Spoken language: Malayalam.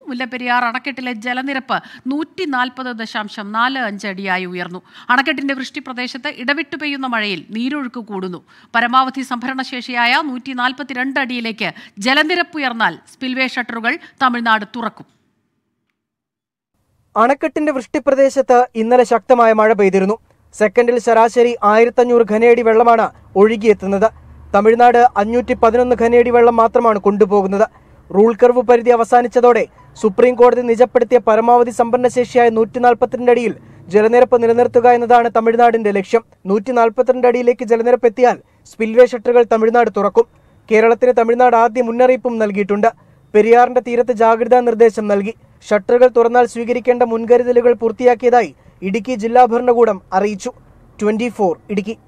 മുല്ലപ്പെരിയാർ അണക്കെട്ടിലെ ജലനിരപ്പ് നൂറ്റി നാൽപ്പത് ദശാംശം നാല് അഞ്ച് അടിയായി ഉയർന്നു അണക്കെട്ടിന്റെ വൃഷ്ടി പ്രദേശത്ത് ഇടവിട്ടു പെയ്യുന്ന മഴയിൽ നീരൊഴുക്ക് കൂടുന്നു പരമാവധി സംഭരണശേഷിയായ നൂറ്റി നാൽപ്പത്തിരണ്ട് അടിയിലേക്ക് ജലനിരപ്പ് ഉയർന്നാൽ സ്പിൽവേ ഷട്ടറുകൾ തമിഴ്നാട് തുറക്കും അണക്കെട്ടിന്റെ വൃഷ്ടിപ്രദേശത്ത് ഇന്നലെ ശക്തമായ മഴ പെയ്തിരുന്നു സെക്കൻഡിൽ ശരാശരി ആയിരത്തഞ്ഞൂറ് ഘനയടി വെള്ളമാണ് ഒഴുകിയെത്തുന്നത് തമിഴ്നാട് അഞ്ഞൂറ്റി പതിനൊന്ന് ഘനയടി വെള്ളം മാത്രമാണ് കൊണ്ടുപോകുന്നത് റൂൾ കർവ് പരിധി അവസാനിച്ചതോടെ സുപ്രീം കോടതി നിജപ്പെടുത്തിയ പരമാവധി സംഭരണശേഷിയായ നൂറ്റി നാൽപ്പത്തിരണ്ട് അടിയിൽ ജലനിരപ്പ് നിലനിർത്തുക എന്നതാണ് തമിഴ്നാടിന്റെ ലക്ഷ്യം നൂറ്റി നാൽപ്പത്തിരണ്ട് അടിയിലേക്ക് ജലനിരപ്പ് എത്തിയാൽ സ്പിൽവേ ഷട്ടറുകൾ തമിഴ്നാട് തുറക്കും കേരളത്തിന് തമിഴ്നാട് ആദ്യ മുന്നറിയിപ്പും നൽകിയിട്ടുണ്ട് പെരിയാറിന്റെ തീരത്ത് ജാഗ്രതാ നിർദ്ദേശം നൽകി ഷട്ടറുകൾ തുറന്നാൽ സ്വീകരിക്കേണ്ട മുൻകരുതലുകൾ പൂർത്തിയാക്കിയതായി ഇടുക്കി ജില്ലാ ഭരണകൂടം അറിയിച്ചു ട്വന്റി ഇടുക്കി